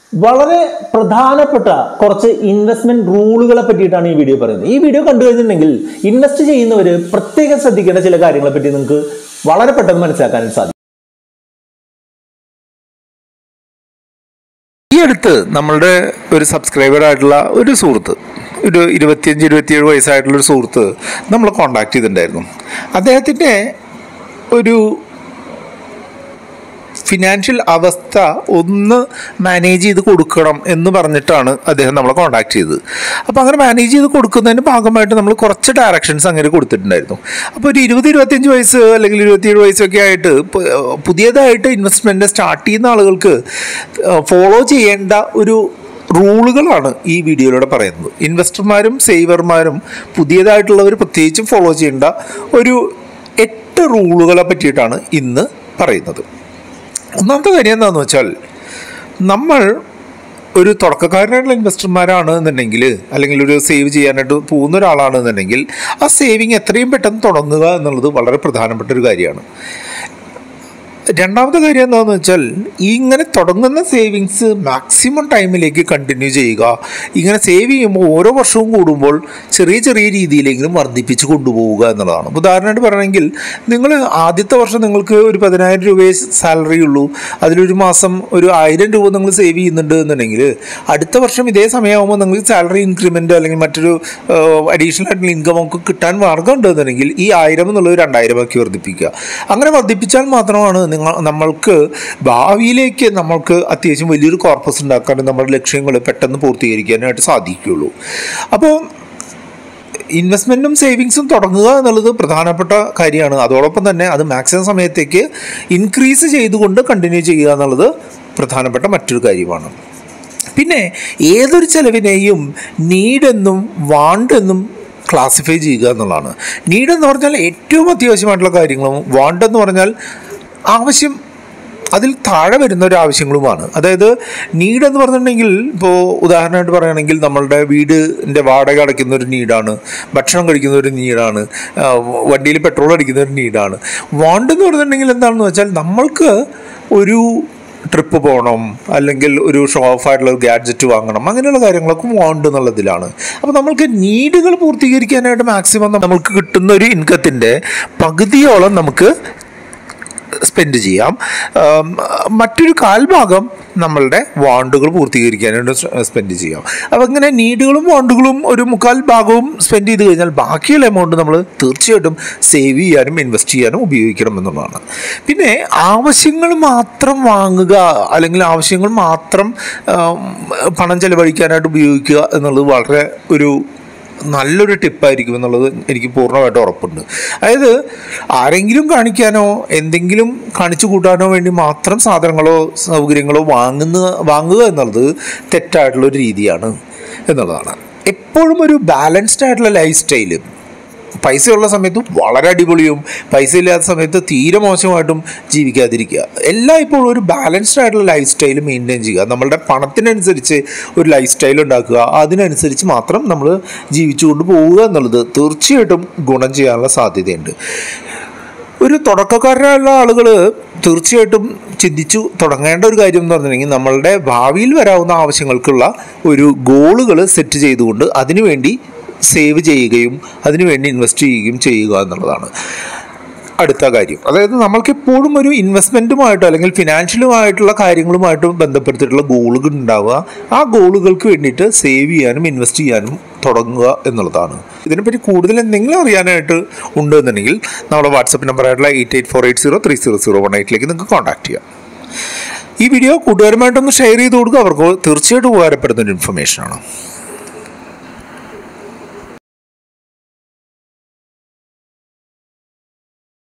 വളരെ പ്രധാനപ്പെട്ട കുറച്ച് ഇൻവെസ്റ്റ്മെന്റ് റൂളുകളെ പറ്റിയിട്ടാണ് ഈ വീഡിയോ പറയുന്നത് ഈ വീഡിയോ കണ്ടു കഴിഞ്ഞിട്ടുണ്ടെങ്കിൽ ഇൻവെസ്റ്റ് ചെയ്യുന്നവർ പ്രത്യേകം ശ്രദ്ധിക്കേണ്ട ചില കാര്യങ്ങളെ പറ്റി നിങ്ങൾക്ക് വളരെ പെട്ടെന്ന് മനസ്സിലാക്കാൻ സാധിക്കും ഈ അടുത്ത് നമ്മളുടെ ഒരു സബ്സ്ക്രൈബർ ആയിട്ടുള്ള ഒരു സുഹൃത്ത് ഒരു ഇരുപത്തിയഞ്ച് ഇരുപത്തിയേഴ് വയസ്സായിട്ടുള്ള ഒരു സുഹൃത്ത് നമ്മൾ കോണ്ടാക്ട് ചെയ്തിട്ടുണ്ടായിരുന്നു അദ്ദേഹത്തിൻ്റെ ഒരു ഫിനാൻഷ്യൽ അവസ്ഥ ഒന്ന് മാനേജ് ചെയ്ത് കൊടുക്കണം എന്ന് പറഞ്ഞിട്ടാണ് അദ്ദേഹം നമ്മളെ കോൺടാക്ട് ചെയ്തത് അപ്പോൾ അങ്ങനെ മാനേജ് ചെയ്ത് കൊടുക്കുന്നതിൻ്റെ ഭാഗമായിട്ട് നമ്മൾ കുറച്ച് ഡയറക്ഷൻസ് അങ്ങനെ കൊടുത്തിട്ടുണ്ടായിരുന്നു അപ്പോൾ ഒരു ഇരുപത് ഇരുപത്തിയഞ്ച് വയസ്സ് അല്ലെങ്കിൽ ഇരുപത്തിയേഴ് വയസ്സൊക്കെ ആയിട്ട് പു- പുതിയതായിട്ട് ഇൻവെസ്റ്റ്മെൻറ്റ് സ്റ്റാർട്ട് ചെയ്യുന്ന ആളുകൾക്ക് ഫോളോ ചെയ്യേണ്ട ഒരു റൂളുകളാണ് ഈ വീഡിയോയിലൂടെ പറയുന്നത് ഇൻവെസ്റ്റർമാരും സേവർമാരും പുതിയതായിട്ടുള്ളവർ പ്രത്യേകിച്ചും ഫോളോ ചെയ്യേണ്ട ഒരു എട്ട് റൂളുകളെ പറ്റിയിട്ടാണ് ഇന്ന് പറയുന്നത് ഒന്നാമത്തെ കാര്യം എന്താണെന്ന് വെച്ചാൽ നമ്മൾ ഒരു തുടക്കക്കാരനായിട്ടുള്ള ഇൻവെസ്റ്റർമാരാണ് എന്നുണ്ടെങ്കിൽ അല്ലെങ്കിൽ ഒരു സേവ് ചെയ്യാനായിട്ട് പോകുന്ന ഒരാളാണ് എന്നുണ്ടെങ്കിൽ ആ സേവിങ് എത്രയും പെട്ടെന്ന് തുടങ്ങുക എന്നുള്ളത് വളരെ പ്രധാനപ്പെട്ട ഒരു കാര്യമാണ് രണ്ടാമത്തെ കാര്യം എന്താണെന്ന് വെച്ചാൽ ഈ ഇങ്ങനെ തുടങ്ങുന്ന സേവിങ്സ് മാക്സിമം ടൈമിലേക്ക് കണ്ടിന്യൂ ചെയ്യുക ഇങ്ങനെ സേവ് ചെയ്യുമ്പോൾ ഓരോ വർഷവും കൂടുമ്പോൾ ചെറിയ ചെറിയ രീതിയിലെങ്കിലും വർദ്ധിപ്പിച്ച് കൊണ്ടുപോവുക എന്നുള്ളതാണ് ഇപ്പോൾ ഉദാഹരണമായിട്ട് പറയണമെങ്കിൽ നിങ്ങൾ ആദ്യത്തെ വർഷം നിങ്ങൾക്ക് ഒരു പതിനായിരം രൂപയെ സാലറി ഉള്ളൂ അതിലൊരു മാസം ഒരു ആയിരം രൂപ നിങ്ങൾ സേവ് ചെയ്യുന്നുണ്ട് എന്നുണ്ടെങ്കിൽ അടുത്ത വർഷം ഇതേ സമയമാകുമ്പോൾ നിങ്ങൾക്ക് സാലറി ഇൻക്രിമെൻറ്റ് അല്ലെങ്കിൽ മറ്റൊരു അഡീഷണൽ ആയിട്ടുള്ള ഇൻകം ഒക്കെ കിട്ടാൻ മാർഗം ഉണ്ടെന്നുണ്ടെങ്കിൽ ഈ ആയിരം എന്നുള്ളത് രണ്ടായിരം ആക്കി വർദ്ധിപ്പിക്കുക അങ്ങനെ വർദ്ധിപ്പിച്ചാൽ മാത്രമാണ് നിങ്ങൾ നമ്മൾക്ക് ഭാവിയിലേക്ക് നമ്മൾക്ക് അത്യാവശ്യം വലിയൊരു കോർപ്പസ് ഉണ്ടാക്കാനും നമ്മുടെ ലക്ഷ്യങ്ങൾ പെട്ടെന്ന് പൂർത്തീകരിക്കാനായിട്ട് സാധിക്കുകയുള്ളൂ അപ്പോൾ ഇൻവെസ്റ്റ്മെൻറ്റും സേവിങ്സും തുടങ്ങുക എന്നുള്ളത് പ്രധാനപ്പെട്ട കാര്യമാണ് അതോടൊപ്പം തന്നെ അത് മാക്സിമം സമയത്തേക്ക് ഇൻക്രീസ് ചെയ്തുകൊണ്ട് കണ്ടിന്യൂ ചെയ്യുക എന്നുള്ളത് പ്രധാനപ്പെട്ട മറ്റൊരു കാര്യമാണ് പിന്നെ ഏതൊരു ചെലവിനെയും നീഡെന്നും വാണ്ടെന്നും ക്ലാസിഫൈ ചെയ്യുക എന്നുള്ളതാണ് നീഡ് എന്ന് പറഞ്ഞാൽ ഏറ്റവും അത്യാവശ്യമായിട്ടുള്ള കാര്യങ്ങളും വാണ്ട് എന്ന് പറഞ്ഞാൽ ആവശ്യം അതിൽ താഴെ വരുന്ന ഒരു ആവശ്യങ്ങളുമാണ് അതായത് നീഡ് എന്ന് പറഞ്ഞിട്ടുണ്ടെങ്കിൽ ഇപ്പോൾ ഉദാഹരണമായിട്ട് പറയുകയാണെങ്കിൽ നമ്മളുടെ വീടിൻ്റെ വാടക അടയ്ക്കുന്ന ഒരു നീഡാണ് ഭക്ഷണം കഴിക്കുന്ന ഒരു നീഡാണ് വണ്ടിയിൽ പെട്രോൾ അടിക്കുന്ന ഒരു നീഡാണ് വാണ്ട് എന്ന് പറഞ്ഞിട്ടുണ്ടെങ്കിൽ എന്താണെന്ന് വെച്ചാൽ നമ്മൾക്ക് ഒരു ട്രിപ്പ് പോകണം അല്ലെങ്കിൽ ഒരു ഷോ ഓഫ് ആയിട്ടുള്ള ഒരു ഗാഡ്ജറ്റ് വാങ്ങണം അങ്ങനെയുള്ള കാര്യങ്ങളൊക്കെ വാണ്ട് എന്നുള്ളതിലാണ് അപ്പോൾ നമ്മൾക്ക് നീഡുകൾ പൂർത്തീകരിക്കാനായിട്ട് മാക്സിമം നമ്മൾക്ക് കിട്ടുന്ന ഒരു ഇൻകത്തിൻ്റെ പകുതിയോളം നമുക്ക് സ്പെൻഡ് ചെയ്യാം ആം, മറ്റൊരു കാൽഭാഗം നമ്മളുടെ വാണ്ടുകൾ പൂർത്തീകരിക്കാനായിട്ട് സ്പെൻഡ് ചെയ്യാം അപ്പോൾ ഇങ്ങനെ നീഡുകളും വാണ്ടുകളും ഒരു മുക്കാൽ ഭാഗവും സ്പെൻഡ് ചെയ്ത് കഴിഞ്ഞാൽ ബാക്കിയുള്ള എമൗണ്ട് നമ്മൾ തീർച്ചയായിട്ടും സേവ് ചെയ്യാനും ഇൻവെസ്റ്റ് ചെയ്യാനും ഉപയോഗിക്കണം എന്നുള്ളതാണ് പിന്നെ ആവശ്യങ്ങൾ മാത്രം വാങ്ങുക അല്ലെങ്കിൽ ആവശ്യങ്ങൾ മാത്രം ആം, പണം ചെലവഴിക്കാനായിട്ട് ഉപയോഗിക്കുക എന്നുള്ളത് വളരെ ഒരു നല്ലൊരു ടിപ്പായിരിക്കും എന്നുള്ളത് എനിക്ക് പൂർണ്ണമായിട്ട് ഉറപ്പുണ്ട് അതായത് ആരെങ്കിലും കാണിക്കാനോ എന്തെങ്കിലും കാണിച്ചു കൂട്ടാനോ വേണ്ടി മാത്രം സാധനങ്ങളോ സൗകര്യങ്ങളോ വാങ്ങുന്ന വാങ്ങുക എന്നുള്ളത് തെറ്റായിട്ടുള്ള ഒരു രീതിയാണ് എന്നുള്ളതാണ് എപ്പോഴും ഒരു ബാലൻസ്ഡ് ആയിട്ടുള്ള ലൈഫ് സ്റ്റൈല് പൈസയുള്ള സമയത്ത് വളരെ അടിപൊളിയും പൈസ ഇല്ലാത്ത സമയത്ത് തീരെ മോശമായിട്ടും ജീവിക്കാതിരിക്കുക എല്ലാം ഇപ്പോഴും ഒരു ബാലൻസ്ഡ് ആയിട്ടുള്ള ലൈഫ് സ്റ്റൈൽ മെയിൻറ്റെയിൻ ചെയ്യുക നമ്മളുടെ പണത്തിനനുസരിച്ച് ഒരു ലൈഫ് സ്റ്റൈൽ ഉണ്ടാക്കുക അതിനനുസരിച്ച് മാത്രം നമ്മൾ ജീവിച്ചുകൊണ്ട് പോവുക എന്നുള്ളത് തീർച്ചയായിട്ടും ഗുണം ചെയ്യാനുള്ള സാധ്യതയുണ്ട് ഒരു തുടക്കക്കാരായുള്ള ആളുകൾ തീർച്ചയായിട്ടും ചിന്തിച്ചു തുടങ്ങേണ്ട ഒരു കാര്യം എന്ന് പറഞ്ഞിട്ടുണ്ടെങ്കിൽ നമ്മളുടെ ഭാവിയിൽ വരാവുന്ന ആവശ്യങ്ങൾക്കുള്ള ഒരു ഗോളുകൾ സെറ്റ് ചെയ്തുകൊണ്ട് അതിനുവേണ്ടി സേവ് ചെയ്യുകയും അതിനുവേണ്ടി ഇൻവെസ്റ്റ് ചെയ്യുകയും ചെയ്യുക എന്നുള്ളതാണ് അടുത്ത കാര്യം അതായത് നമ്മൾക്ക് എപ്പോഴും ഒരു ഇൻവെസ്റ്റ്മെൻറ്റുമായിട്ടോ അല്ലെങ്കിൽ ഫിനാൻഷ്യലുമായിട്ടുള്ള കാര്യങ്ങളുമായിട്ടും ബന്ധപ്പെടുത്തിയിട്ടുള്ള ഗോളുകൾ ഉണ്ടാവുക ആ ഗോളുകൾക്ക് വേണ്ടിയിട്ട് സേവ് ചെയ്യാനും ഇൻവെസ്റ്റ് ചെയ്യാനും തുടങ്ങുക എന്നുള്ളതാണ് ഇതിനെപ്പറ്റി കൂടുതൽ എന്തെങ്കിലും അറിയാനായിട്ട് ഉണ്ടെന്നുണ്ടെങ്കിൽ നമ്മുടെ വാട്സപ്പ് നമ്പറായിട്ടുള്ള eight eight four eight zero three zero zero one എയ്റ്റിലേക്ക് നിങ്ങൾക്ക് കോൺടാക്ട് ചെയ്യാം ഈ വീഡിയോ കൂട്ടുകാരുമായിട്ടൊന്ന് ഷെയർ ചെയ്ത് കൊടുക്കുക അവർക്ക് തീർച്ചയായിട്ടും ഉപകാരപ്പെടുന്ന ഒരു ഇൻഫർമേഷനാണ്